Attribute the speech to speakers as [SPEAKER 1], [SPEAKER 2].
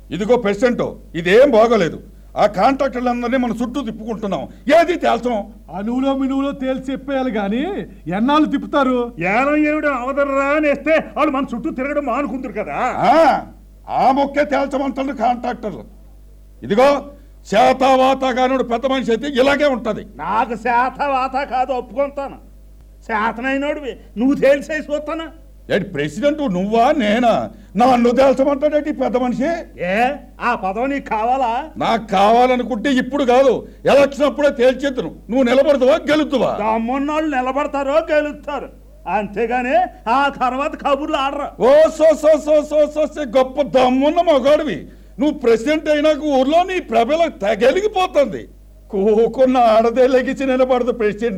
[SPEAKER 1] ఇదిగో ప్రెసిడెంట్ ఇదేం బాగోలేదు ఆ కాంట్రాక్టర్లందరినీ మన చుట్టూ తిప్పుకుంటున్నాం ఏది తేల్చం
[SPEAKER 2] అనువులో మినువులో తేల్చి చెప్పేయాలి కానీ ఎన్నాళ్ళు తిప్పుతారు
[SPEAKER 3] ఏనం ఏమిడు అవదర్రా అని వేస్తే వాళ్ళు మన చుట్టూ తిరగడం మానుకుంటారు కదా
[SPEAKER 1] ఆ, ఆ మొక్కే తేల్చమంటాడు కాంట్రాక్టర్లు ఇదిగో శాతావాతాగానుడు పెద్ద మనిషి అయితే ఇలాగే ఉంటది
[SPEAKER 3] నాకు శాత వాత కాదు ఒప్పుకుంటాను శాతనైనోడివి నువ్వు తేల్చేసి చూస్తానా
[SPEAKER 1] ఏంటి ప్రెసిడెంట్ నువ్వా నేనా నన్ను తేల్చమంటాడేంటి పెద్ద మనిషి
[SPEAKER 3] ఏ ఆ పదవి నీకు కావాలా
[SPEAKER 1] నాకు కావాలనుకుంటే ఇప్పుడు కాదు ఎలక్షన్ అప్పుడే తేల్చేద్దును నువ్వు నిలబడతావా గెలుతువా
[SPEAKER 3] దమ్మున్నోళ్ళు నిలబడతారో గెలుస్తారు అంతేగాని ఆ తర్వాత కబుర్లు ఆడరు
[SPEAKER 1] ఓ సో సో సో సో సో సో గొప్ప దమ్మున్న మగాడివి నువ్వు ప్రెసిడెంట్ అయినాక ఊర్లో నీ ప్రభల తెగలిగిపోతుంది కూకున్న ఆడదే లెగిసి నిలబడదు ప్రెసిడెంట్